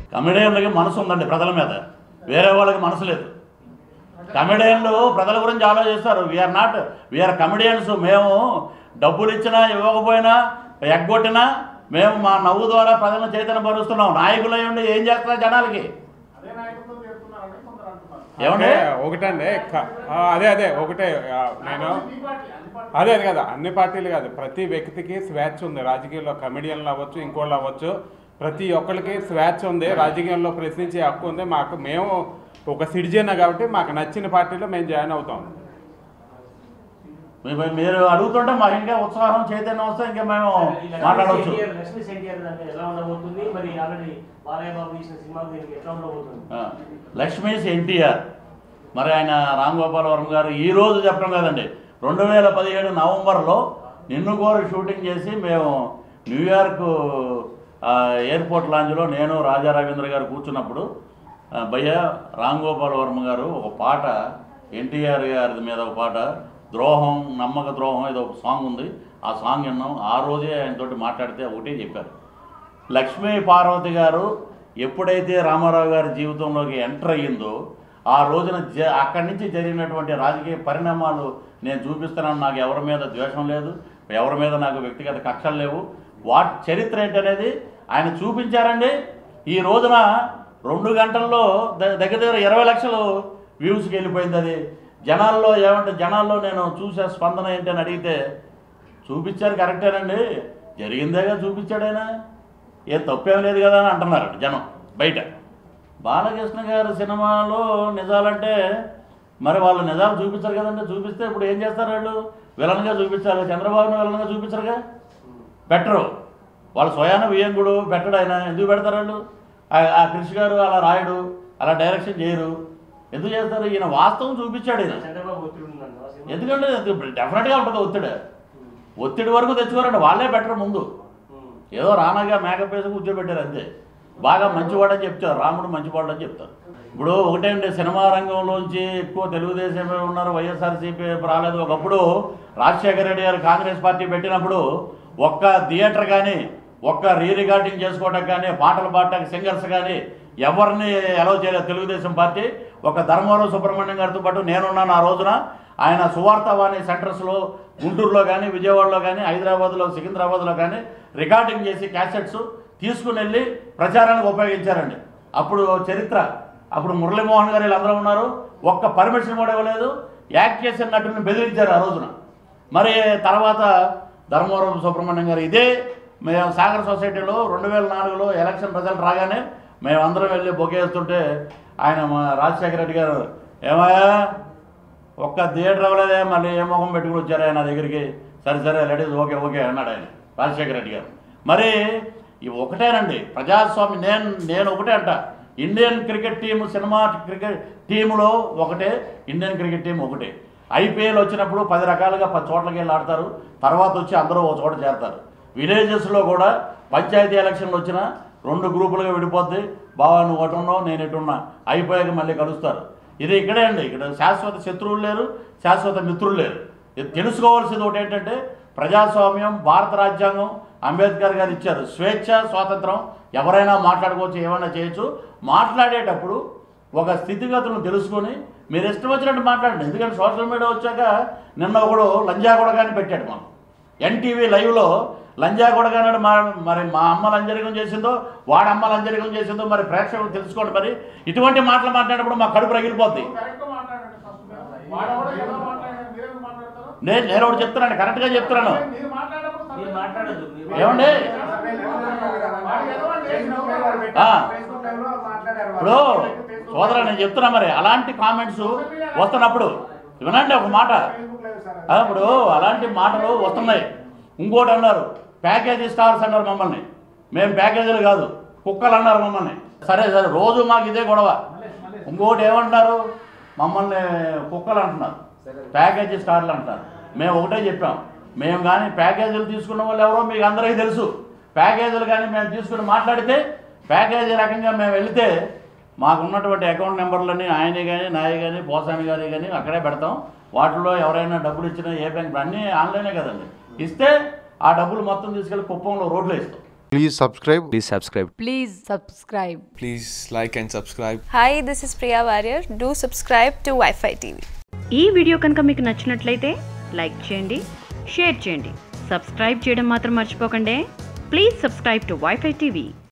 కమెడియన్లకి మనసు ఉందండి ప్రజల మీద వేరే వాళ్ళకి మనసు లేదు కమెడియన్లు ప్రజల గురించి ఆలోచిస్తారు వీఆర్ నాట్ వీఆర్ కమెడియన్స్ మేము డబ్బులు ఇచ్చినా ఇవ్వకపోయినా ఎగ్గొట్టినా మేము మా నవ్వు ద్వారా ప్రజలను చైతన్య పరుస్తున్నాం నాయకులై ఉండి ఏం చేస్తున్నారు జనాలకి అదే నాయకత్వం చేస్తున్నారని కొందరు అంటున్నారు ఏమండి అంటే ఒకటండి క- ఆ, అదే అదే ఒకటే ఆ, నేను మీ పార్టీ అన్ని పార్టీ అదే అది కదా అన్ని పార్టీలు కాదు ప్రతి వ్యక్తికి స్వేచ్ఛ ఉంది రాజకీయాల్లో కమెడియన్లు అవ్వచ్చు ఇంకోళ్ళు అవ్వచ్చు ప్రతి ఒక్కరికి స్వేచ్ఛ ఉంది రాజకీయంలో ప్రశ్నించే హక్కు ఉంది మాకు మేము ఒక సిటిజన్ కాబట్టి మాకు నచ్చిన పార్టీలో మేము జాయిన్ అవుతాం మీ- మీరు అడుగుతుంటే మాకు ఇంకా ఉత్సాహం చైతన్యం వస్తే ఇంకా మేము మాట్లాడవచ్చు లక్ష్మీ ఎన్టీఆర్ దాన్ని ఎలా ఉండబోతుంది మరి ఆల్రెడీ బాలయ్య బాబు తీసిన సినిమా దీనికి ఎట్లా ఉండబోతుంది ఆ, లక్ష్మీస్ ఎన్టీఆర్ మరి ఆయన రామ్ గోపాల్ వర్మ గారు ఈ రోజు చెప్పడం కదండి రెండు వేల పదిహేడు నవంబర్లో నిన్ను కోరి షూటింగ్ చేసి మేము న్యూయార్క్ ఆ, ఎయిర్పోర్ట్ లాంజ్లో నేను రాజా రవీంద్ర గారు కూర్చున్నప్పుడు ఆ, భయ్య రామ్ గోపాల్ వర్మ గారు ఒక పాట ఎన్టీఆర్ గారి మీద ఒక పాట ద్రోహం నమ్మక ద్రోహం ఏదో ఒక సాంగ్ ఉంది ఆ సాంగ్ విన్నాం ఆ రోజే ఆయనతోటి మాట్లాడితే ఒకటే చెప్పారు లక్ష్మీ పార్వతి గారు ఎప్పుడైతే రామారావు గారి జీవితంలోకి ఎంటర్ అయ్యిందో ఆ రోజున జ అక్కడి నుంచి జరిగినటువంటి రాజకీయ పరిణామాలు నేను చూపిస్తున్నాను నాకు ఎవరి మీద ద్వేషం లేదు ఎవరి మీద నాకు వ్యక్తిగత కక్షలు లేవు వాటి చరిత్ర ఏంటనేది ఆయన చూపించారండి ఈ రోజున రెండు గంటల్లో ద- దగ్గర దగ్గర ఇరవై లక్షలు వ్యూస్కి వెళ్ళిపోయింది అది జనాల్లో ఏమంటే జనాల్లో నేను చూసే స్పందన ఏంటని అడిగితే చూపించారు కరెక్టేనండి జరిగిందేగా చూపించాడు ఆయన ఏ తప్పేం లేదు కదా అని అంటున్నారు జనం బయట బాలకృష్ణ గారి సినిమాలో నిజాలంటే మరి వాళ్ళు నిజాలు చూపించారు కదండి చూపిస్తే ఇప్పుడు ఏం చేస్తారు వాళ్ళు విలన్గా చూపించాలి చంద్రబాబుని విలన్గా చూపించరుగా పెట్టరు వాళ్ళు స్వయాన వియంగుడు పెట్టడు ఆయన ఎందుకు పెడతారు వాళ్ళు ఆ- ఆ కృషి గారు అలా రాయడు అలా డైరెక్షన్ చేయరు ఎందుకు చేస్తారు ఈయన వాస్తవం చూపించాడు ఈయన చంద్రబాబు ఒత్తిడి ఉందండి ఆ సినిమా ఎందుకంటే డెఫినెట్గా ఉంటుంది ఒత్తిడి ఒత్తిడి వరకు తెచ్చుకోరండి వాళ్ళే బెటర్ ముందు ఉమ్. ఏదో రానగా మేకప్ వేసి కూర్చోబెట్టారు అంతే బాగా మంచివాడని చెప్తారు రాముడు మంచివాడు అని చెప్తారు ఇప్పుడు ఒకటేంటి సినిమా రంగంలోంచి ఎక్కువ తెలుగుదేశం ఉన్నారు వైఎస్ఆర్సీపీ రాలేదు ఒకప్పుడు రాజశేఖర రెడ్డి గారు కాంగ్రెస్ పార్టీ పెట్టినప్పుడు ఒక్క థియేటర్ కానీ ఒక్క రీ రికార్డింగ్ చేసుకోవటం కానీ పాటలు పాడటానికి సింగర్స్ కానీ ఎవరిని అలౌ చేయలేదు తెలుగుదేశం పార్టీ ఒక ధర్మవరం సుబ్రహ్మణ్యం గారితో పాటు నేనున్నాను ఆ రోజున ఆయన సువార్తవాణి సెంటర్స్లో గుంటూరులో కానీ విజయవాడలో కానీ హైదరాబాద్లో సికింద్రాబాద్లో కానీ రికార్డింగ్ చేసి క్యాసెట్స్ తీసుకుని వెళ్ళి ప్రచారానికి ఉపయోగించారండి అప్పుడు చరిత్ర అప్పుడు మురళీమోహన్ గారు వీళ్ళందరూ ఉన్నారు ఒక్క పర్మిషన్ కూడా ఇవ్వలేదు యాక్ట్ చేసిన నటుని బెదిరించారు ఆ రోజున మరి తర్వాత ధర్మవరం సుబ్రహ్మణ్యం గారు ఇదే మేము సాగర్ సొసైటీలో రెండు వేల నాలుగులో ఎలక్షన్ రిజల్ట్ రాగానే మేమందరం వెళ్ళి బొకేస్తుంటే ఆయన మా రాజశేఖర రెడ్డి గారు ఏమయ్యా ఒక్క థియేటర్ అవ్వలేదే మళ్ళీ ఏ ముఖం పెట్టుకుని వచ్చారు ఆయన నా దగ్గరికి సరే సరే లేడీస్ ఓకే ఓకే అన్నాడు ఆయన రాజశేఖర రెడ్డి గారు మరి ఇవి ఒకటేనండి ప్రజాస్వామి నేను నేను ఒకటే అంట Indian cricket team cinema cricket టీములో ఒకటే ఇండియన్ క్రికెట్ టీం ఒకటే ఐపీఎల్ వచ్చినప్పుడు పది రకాలుగా పది చోట్లకి వెళ్ళి ఆడతారు తర్వాత వచ్చి అందరూ ఒక చోట చేరతారు విలేజెస్లో కూడా పంచాయతీ ఎలక్షన్లు వచ్చినా రెండు గ్రూపులుగా విడిపోద్ది బావా నువ్వు అటు ఉన్నావు నేను ఇటు ఉన్నా అయిపోయాక మళ్ళీ కలుస్తారు ఇది ఇక్కడే అండి ఇక్కడ శాశ్వత శత్రువులు లేరు శాశ్వత మిత్రులు లేరు ఇది తెలుసుకోవాల్సింది ఒకటి ఏంటంటే ప్రజాస్వామ్యం భారత రాజ్యాంగం అంబేద్కర్ గారు ఇచ్చారు స్వేచ్ఛ స్వాతంత్రం ఎవరైనా మాట్లాడుకోవచ్చు ఏమైనా చేయొచ్చు మాట్లాడేటప్పుడు ఒక స్థితిగతులను తెలుసుకొని మీరు ఇష్టం వచ్చినట్టు మాట్లాడండి ఎందుకంటే సోషల్ మీడియా వచ్చాక నిన్న ఒకడు లంజా కొడగాని పెట్టాడు మనం ఎన్టీవీ లైవ్లో లంజా కొడగానాడు మా మరి మా అమ్మ లంజరికం చేసిందో వాడి అమ్మ లంజరికం చేసిందో మరి ప్రేక్షకులు తెలుసుకోండి మరి ఇటువంటి మాటలు మాట్లాడినప్పుడు మా కడుపు రగిలిపోద్ది కరెక్ట్ మాట్లాడండి ఫస్ట్ మీరు. వాడు కూడా ఏదో మాట్లాడాడు మీరేం మాట్లాడతారు నేను నేను ఒకటి చెప్తున్నాను కరెక్ట్గా చెప్తున్నాను మీరు మాట్లాడేటప్పుడు మీరు మాట్లాడొద్దు మీరు ఏమండి? వాడు ఏదో అంటే ఆ. ఇప్పుడు సోదరా నేను చెప్తున్నా మరి అలాంటి కామెంట్స్ వస్తున్నప్పుడు వినండి ఒక మాట ఆ, ఇప్పుడు అలాంటి మాటలు వస్తున్నాయి ఇంకోటి అన్నారు ప్యాకేజీ స్టార్స్ అన్నారు మమ్మల్ని మేము ప్యాకేజీలు కాదు కుక్కలు అన్నారు మమ్మల్ని సరే సరే రోజు మాకు ఇదే గొడవ ఇంకోటి ఏమంటున్నారు మమ్మల్ని కుక్కలు అంటున్నారు ప్యాకేజీ స్టార్లు అంటున్నారు మేము ఒకటే చెప్పాం మేము కానీ ప్యాకేజీలు తీసుకున్న వాళ్ళు ఎవరో మీకు అందరికీ తెలుసు ప్యాకేజీలు కానీ మేము తీసుకుని మాట్లాడితే ప్యాకేజీ రకంగా మేము వెళితే మాకు ఉన్నటువంటి అకౌంట్ నెంబర్లని ఆయనే కానీ నాయ కానీ పోసాని గారి కానీ అక్కడే పెడతాం వాటిలో ఎవరైనా డబ్బులు ఇచ్చినా ఏ బ్యాంక్ అన్నీ ఆన్లైనే కదండి ఇస్తే ఆ డబ్బులు మొత్తం తీసుకెళ్ళి కుప్పంలో రోడ్లు వేస్తాం Please subscribe. Please subscribe. Please subscribe. Please like and subscribe. Hi, this is Priya Warrior. Do subscribe to Wi-Fi TV. ఈ వీడియో కనుక మీకు నచ్చినట్లయితే లైక్ చేయండి షేర్ చేయండి సబ్స్క్రైబ్ చేయడం మాత్రం మర్చిపోకండి please subscribe to wifi TV